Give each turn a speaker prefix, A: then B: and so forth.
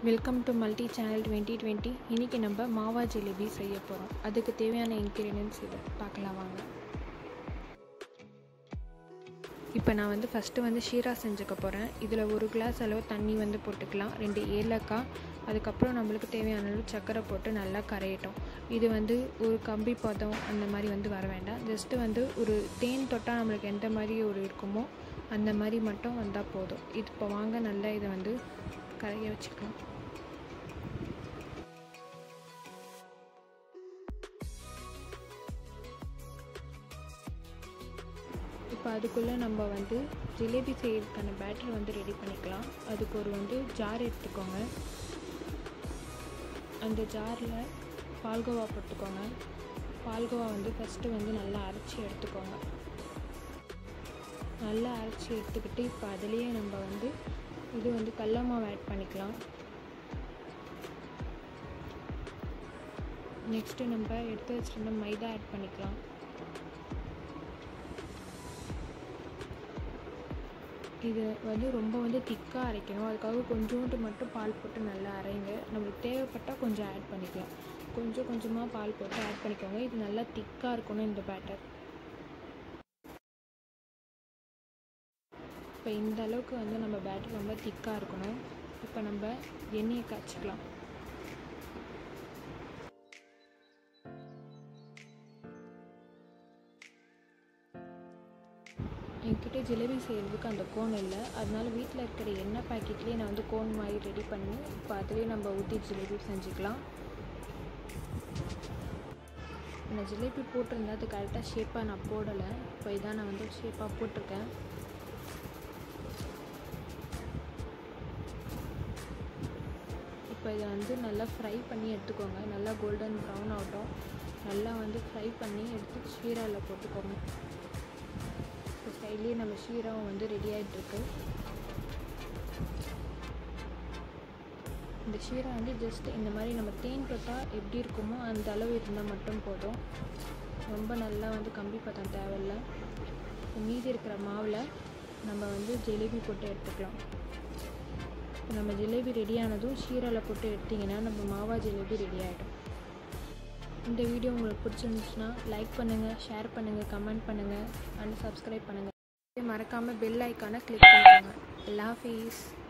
A: welcome to multi channel twenty twenty இன்றைக்கி நம்ம மாவா ஜிலேபி செய்ய போகிறோம் அதுக்கு தேவையான இன்க்ரீடியன்ஸ் இதை பார்க்கலாம் வாங்க இப்போ நான் வந்து ஃபஸ்ட்டு வந்து ஷீரா செஞ்சுக்க போகிறேன் இதில் ஒரு கிளாஸ் அளவு தண்ணி வந்து போட்டுக்கலாம் ரெண்டு ஏலக்காய் அதுக்கப்புறம் நம்மளுக்கு தேவையான அளவு சர்க்கரை போட்டு நல்லா கரையட்டும் இது வந்து ஒரு கம்பி பதம் அந்த மாதிரி வந்து வர வேண்டாம் ஜஸ்ட்டு வந்து ஒரு தேன் தொட்டால் நம்மளுக்கு எந்த மாதிரி ஒரு இருக்குமோ அந்த மாதிரி மட்டும் வந்தால் போதும் இது இப்போ வாங்க நல்லா இதை வந்து கரைய வச்சுக்கலாம் இப்போ அதுக்குள்ளே நம்ம வந்து ஜிலேபி செய்யறதுக்கான பேட்டர் வந்து ரெடி பண்ணிக்கலாம் அதுக்கு ஒரு வந்து ஜார் எடுத்துக்கோங்க அந்த ஜாரில் பால்கோவா போட்டுக்கோங்க பால்கோவா வந்து ஃபஸ்ட்டு வந்து நல்லா அரைச்சி எடுத்துக்கோங்க நல்லா அரைச்சி எடுத்துக்கிட்டு இப்போ அதுலேயே நம்ம வந்து இது வந்து கடல மாவு ஆட் பண்ணிக்கலாம் நெக்ஸ்ட்டு நம்ம எடுத்து வச்சுருந்த மைதா ஆட் பண்ணிக்கலாம் இது வந்து ரொம்ப வந்து திக்காக அரைக்கணும் அதுக்காக கொஞ்சோண்டு மட்டும் பால் போட்டு நல்லா அரைங்க நம்மளுக்கு தேவைப்பட்டால் கொஞ்சம் ஆட் பண்ணிக்கலாம் கொஞ்சம் கொஞ்சமாக பால் போட்டு ஆட் பண்ணிக்கோங்க இது நல்லா திக்காக இருக்கணும் இந்த பேட்டர் இப்போ இந்த அளவுக்கு வந்து நம்ம பேட்டர் ரொம்ப திக்காக இருக்கணும் இப்போ நம்ம எண்ணெயை காய்ச்சிக்கலாம் என்கிட்ட ஜிலேபி செய்கிறதுக்கு அந்த கோன் இல்லை அதனால வீட்டில் இருக்கிற எண்ணெய் பாக்கெட்லேயே நான் வந்து கோன் மாதிரி ரெடி பண்ணி இப்போ அதுலேயே நம்ம ஊற்றி ஜிலேபி செஞ்சுக்கலாம் நான் ஜிலேபி போட்டிருந்தேன் அது கரெக்டாக ஷேப்பாக நான் போடலை இப்போ இதான் நான் வந்து ஷேப்பாக போட்டிருக்கேன் இப்போ இதை வந்து நல்லா ஃப்ரை பண்ணி எடுத்துக்கோங்க நல்லா கோல்டன் ப்ரௌன் ஆகட்டும் நல்லா வந்து ஃப்ரை பண்ணி எடுத்து ஷீராவில் போட்டுக்கோங்க இப்போ சைட்லேயே நம்ம ஷீராவும் வந்து ரெடி ஆகிட்டுருக்கு இந்த ஷீரா வந்து ஜஸ்ட் இந்த மாதிரி நம்ம தேன் தொட்டால் எப்படி இருக்குமோ அந்த அளவு இருந்தால் மட்டும் போதும் ரொம்ப நல்லா வந்து கம்பி பதம் தேவையில்லை மீதி இருக்கிற மாவில் நம்ம வந்து ஜிலேபி போட்டு எடுத்துக்கலாம் நம்ம ஜிலேபி ரெடி ஆனதும் ஷீராவில் போட்டு எடுத்திங்கன்னா நம்ம மாவா ஜிலேபி ரெடி ஆகிடும் இந்த வீடியோ உங்களுக்கு பிடிச்சிருந்துச்சுன்னா லைக் பண்ணுங்கள் ஷேர் பண்ணுங்கள் கமெண்ட் பண்ணுங்கள் அண்ட் சப்ஸ்கிரைப் பண்ணுங்கள் மறக்காமல் பெல் ஐக்கானை கிளிக் பண்ணிக்கோங்க எல்லா ஃபீஸ்